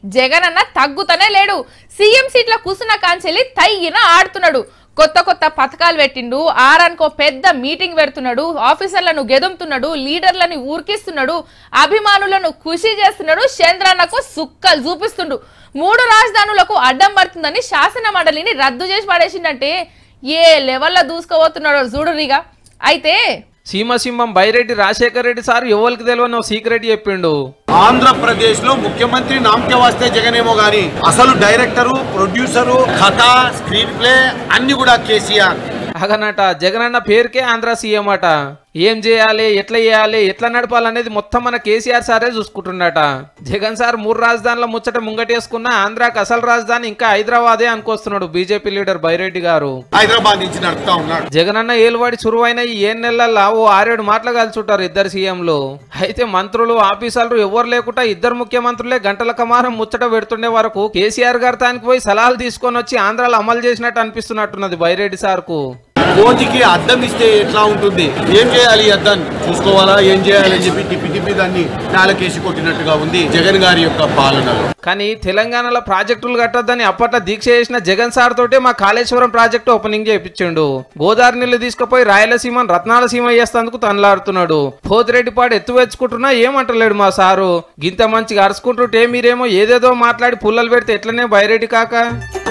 జగన్ అన్న తగ్గుతనే లేడు సీఎం సీట్ల కూసున్న కాంచెల్లి తయ్యిన ఆడుతున్నాడు కొత్త కొత్త పథకాలు పెట్టిండు ఆరానికో పెద్ద మీటింగ్ పెడుతున్నాడు ఆఫీసర్లను గెదుముతున్నాడు లీడర్లను ఊరికిస్తున్నాడు అభిమానులను ఖుషి చేస్తున్నాడు చంద్రన్నకు సుక్కలు చూపిస్తుండు మూడు రాజధానులకు అడ్డం పడుతుందని శాసన మండలిని రద్దు చేసి పడేసిందంటే ఏ లెవెల్లో దూసుకోబోతున్నాడో చూడురిగా అయితే సీమసింహం బైరెడ్డి రాజశేఖర్ రెడ్డి సార్ ఎవరికి తెలియని ఓ సీక్రెట్ చెప్పిండు ఆంధ్రప్రదేశ్ లో ముఖ్యమంత్రి నామకే వస్తే జగనేమో గాని అసలు డైరెక్టరు ప్రొడ్యూసరు కథ స్క్రీన్ ప్లే అన్ని కూడా కేసీఆర్ అగనట జగనన్న పేరుకే ఆంధ్ర సీఎం అట ఏం చేయాలి ఎట్లా చేయాలి ఎట్లా నడపాలనేది మొత్తం మన కేసీఆర్ సారే చూసుకుంటున్నట జగన్ సార్ మూడు రాజధానుల ముచ్చట ముంగటేసుకున్న ఆంధ్రాకి అసలు రాజధాని ఇంకా హైదరాబాదే అనుకొస్తున్నాడు బీజేపీ లీడర్ బైరెడ్డి గారు హైదరాబాద్ నుంచి నడుపుతా ఉన్నాడు జగనన్న ఏలువాడి చురువైన ఈ ఏడు నెలల్లో ఓ ఆరేడు మాటలు కలుచుంటారు ఇద్దరు సీఎంలు అయితే మంత్రులు ఆఫీసర్లు ఎవరు లేకుండా ఇద్దరు ముఖ్యమంత్రులే గంటల కమానం ముచ్చట పెడుతుండే వరకు కేసీఆర్ గారు దానికి పోయి సలహాలు తీసుకొని వచ్చి ఆంధ్రాలో అమలు చేసినట్టు అనిపిస్తున్నట్టున్నది బైరెడ్డి సార్కు కోతికి అద్దం ఇస్తే ఎట్లా ఉంటుంది ఏం చేయాలి ఈ అద్దం చూసుకోవాలా ఏం చేయాలని చెప్పి తిప్పి తిప్పి దాన్ని నేలకేసి కొట్టినట్టుగా ఉంది జగన్ గారి యొక్క పాలనలో కానీ తెలంగాణలో ప్రాజెక్టులు కట్టొద్దని అప్పట్లో దీక్ష చేసిన జగన్ సార్ తోటే మా కాళేశ్వరం ప్రాజెక్టు ఓపెనింగ్ చేయించిండు గోదావరి నీళ్లు తీసుకుపోయి రాయలసీమ రత్నాలసీమ చేస్తేందుకు తనలాడుతున్నాడు పోతిరెడ్డిపాడు ఎత్తు వెచ్చుకుంటున్నా ఏమంటలేడు మా సారు గింత మంచిగా అరుచుకుంటుంటే మీరేమో ఏదేదో మాట్లాడి పుల్లలు పెడితే ఎట్లనే బయరెడ్డి కాక